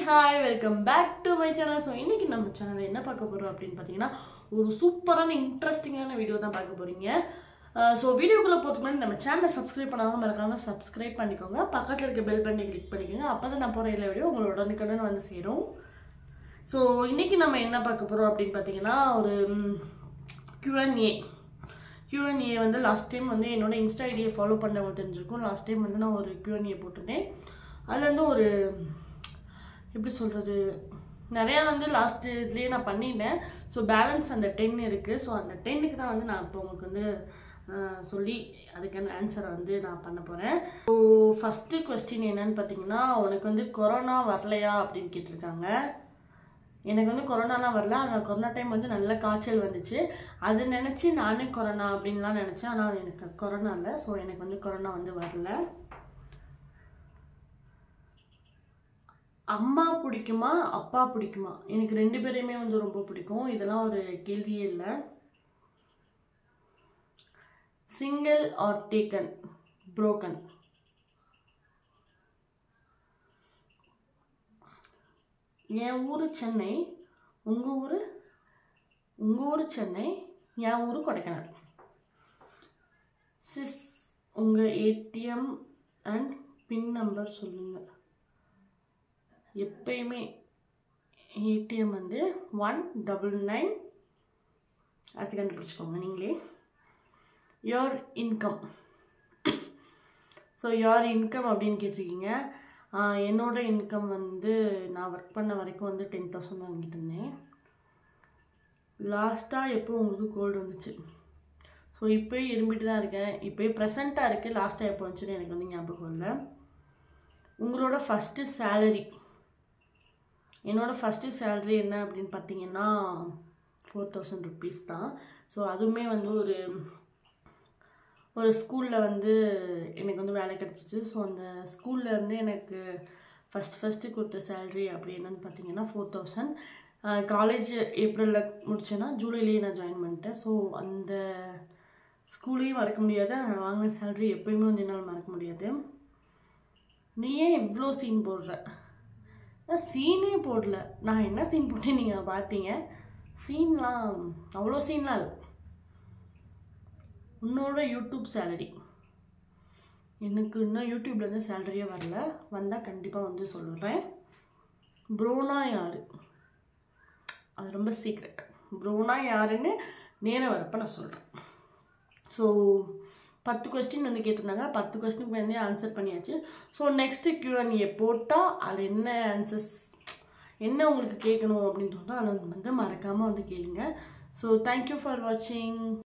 hi welcome back to my channel so இன்னைக்கு நம்ம சேனலில் என்ன பார்க்க போகிறோம் அப்படின்னு பார்த்தீங்கன்னா ஒரு சூப்பரான இன்ட்ரெஸ்டிங்கான வீடியோ தான் பார்க்க போகிறீங்க ஸோ வீடியோக்குள்ளே போகிறதுக்கு முன்னாடி நம்ம சேனலை சப்ஸ்கிரைப் பண்ணாமல் மறக்காமல் சப்ஸ்கிரைப் பண்ணிக்கோங்க பக்கத்தில் இருக்க பெல் பண்ணி கிளிக் பண்ணிக்கோங்க அப்போ தான் நான் போகிற எல்லா வீடியோ உங்களோட உடனுக்குடன் வந்து சேரும் ஸோ இன்னைக்கு நம்ம என்ன பார்க்க போகிறோம் அப்படின்னு பார்த்தீங்கன்னா ஒரு Q&A Q&A வந்து லாஸ்ட் டைம் வந்து என்னோட இன்ஸ்டா ஐடியை ஃபாலோ பண்ணவங்க தெரிஞ்சிருக்கும் லாஸ்ட் டைம் வந்து நான் ஒரு Q&A போட்டிருந்தேன் அதில் வந்து ஒரு எப்படி சொல்கிறது நிறையா வந்து லாஸ்ட் இதுலேயே நான் பண்ணிட்டேன் ஸோ பேலன்ஸ் அந்த டென் இருக்குது ஸோ அந்த டென்னுக்கு தான் வந்து நான் இப்போ உங்களுக்கு வந்து ஆஹ், சொல்லி அதுக்கான ஆன்சரை வந்து நான் பண்ண போகிறேன் ஸோ ஃபஸ்ட்டு கொஸ்டின் என்னன்னு பார்த்தீங்கன்னா உனக்கு வந்து கொரோனா வரலையா அப்படின்னு கேட்டிருக்காங்க எனக்கு வந்து கொரோனாலாம் வரல ஆனால் கொரோனா டைம் வந்து நல்ல காய்ச்சல் வந்துச்சு அது நினச்சி நானே கொரோனா அப்படின்லாம் நினச்சேன் ஆனால் எனக்கு கொரோனா இல்லை ஸோ எனக்கு வந்து கொரோனா வந்து வரல அம்மா பிடிக்குமா அப்பா பிடிக்குமா எனக்கு ரெண்டு பேரையுமே வந்து ரொம்ப பிடிக்கும் இதெல்லாம் ஒரு கேள்வியே இல்லை சிங்கிள் ஆர் டேக்கன் broken என் ஊர் சென்னை உங்கள் ஊர் உங்கள் ஊர் சென்னை என் ஊர் கொடைக்கானல் சிஸ் உங்கள் ஏடிஎம் அண்ட் பின் நம்பர் சொல்லுங்கள் எப்பயுமே ஏடிஎம் வந்து ஒன் டபுள் நைன் அது கண்டுபிடிச்சிக்கோங்க நீங்களே your income so your income அப்படின்னு கேட்டிருக்கீங்க ஆஹ் என்னோட இன்கம் வந்து நான் ஒர்க் பண்ண வரைக்கும் வந்து டென் தௌசண்ட் வாங்கிட்டு இருந்தேன் லாஸ்ட்டாக எப்போ உங்களுக்கு கோல்டு வந்துச்சு ஸோ இப்போயும் இரும்பிட்டு தான் இருக்கேன் இப்போயும் ப்ரெசண்ட்டாக இருக்குது லாஸ்ட்டாக எப்போ வந்துச்சுன்னு எனக்கு வந்து ஞாபகம் இல்லை உங்களோட ஃபஸ்ட்டு சேலரி என்னோட ஃபஸ்ட்டு சேலரி என்ன அப்படின்னு பார்த்தீங்கன்னா ஃபோர் தௌசண்ட் ருபீஸ் தான் ஸோ அதுவுமே வந்து ஒரு ஒரு ஸ்கூலில் வந்து எனக்கு வந்து வேலை கிடச்சிச்சு ஸோ அந்த ஸ்கூல்ல இருந்து எனக்கு ஃபஸ்ட் ஃபஸ்ட்டு கொடுத்த சேலரி அப்படி என்னன்னு பார்த்தீங்கன்னா ஃபோர் தௌசண்ட் காலேஜ் ஏப்ரலில் முடிச்சேன்னா ஜூலைலேயே நான் ஜாயின் பண்ணிட்டேன் ஸோ அந்த ஸ்கூலையும் மறக்க முடியாது நான் வாங்கின சேலரி எப்பயுமே வந்து என்னால் மறக்க முடியாது நீ ஏன் இவ்வளோ சீன் போடுற நான் சீனே போடல நான் என்ன சீன் போட்டேன் நீங்கள் பார்த்தீங்க சீன்லாம் அவ்வளோ சீன்லாம் இல்லை உன்னோட யூடியூப் சேலரி எனக்கு இன்னும் யூடியூப்லேருந்து சேலரியே வரல வந்தால் கண்டிப்பாக வந்து சொல்கிறேன் ப்ரோனா யார் அது ரொம்ப சீக்ரெட் ப்ரோனா யாருன்னு நேரம் வரப்போ நான் சொல்கிறேன் ஸோ பத்து கொஸ்டின் வந்து கேட்டிருந்தாங்க பத்து கொஸ்டினுக்கு வந்து ஆன்சர் பண்ணியாச்சு ஸோ நெக்ஸ்ட்டு கியூஎன்ஏ போட்டால் அது என்ன ஆன்சர்ஸ் என்ன உங்களுக்கு கேட்கணும் அப்படின்னு தோணுதோ அதை வந்து மறக்காமல் வந்து கேளுங்க ஸோ தேங்க்யூ ஃபார் வாட்சிங்